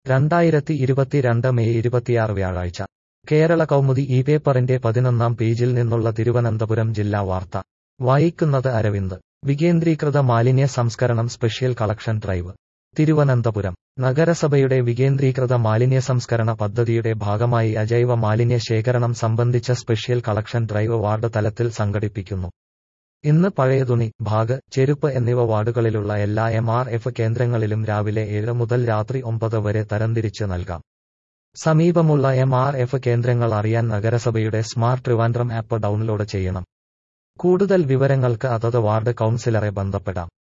രണ്ടായിരത്തി ഇരുപത്തിരണ്ട് മെയ് ഇരുപത്തിയാറ് വ്യാഴാഴ്ച കേരള കൗമുദി ഈ പേപ്പറിന്റെ പതിനൊന്നാം പേജിൽ നിന്നുള്ള തിരുവനന്തപുരം ജില്ലാ വാർത്ത വായിക്കുന്നത് അരവിന്ദ് വികേന്ദ്രീകൃത മാലിന്യ സംസ്കരണം സ്പെഷ്യൽ കളക്ഷൻ ഡ്രൈവ് തിരുവനന്തപുരം നഗരസഭയുടെ വികേന്ദ്രീകൃത മാലിന്യ സംസ്കരണ പദ്ധതിയുടെ ഭാഗമായി അജൈവ മാലിന്യ ശേഖരണം സംബന്ധിച്ച സ്പെഷ്യൽ കളക്ഷൻ ഡ്രൈവ് വാർഡ് തലത്തിൽ സംഘടിപ്പിക്കുന്നു ഇന്ന് പഴയതുണി ഭാഗ് ചെരുപ്പ് എന്നിവ വാർഡുകളിലുള്ള എല്ലാ എം ആർ എഫ് കേന്ദ്രങ്ങളിലും രാവിലെ ഏഴ് മുതൽ രാത്രി ഒമ്പത് വരെ തരംതിരിച്ച് നൽകാം സമീപമുള്ള എം ആർ എഫ് കേന്ദ്രങ്ങൾ അറിയാൻ നഗരസഭയുടെ സ്മാർട്ട് ട്രിവാൻഡ്രം ആപ്പ് ഡൗൺലോഡ് ചെയ്യണം കൂടുതൽ വിവരങ്ങൾക്ക് അതത് വാർഡ് കൗൺസിലറെ ബന്ധപ്പെടാം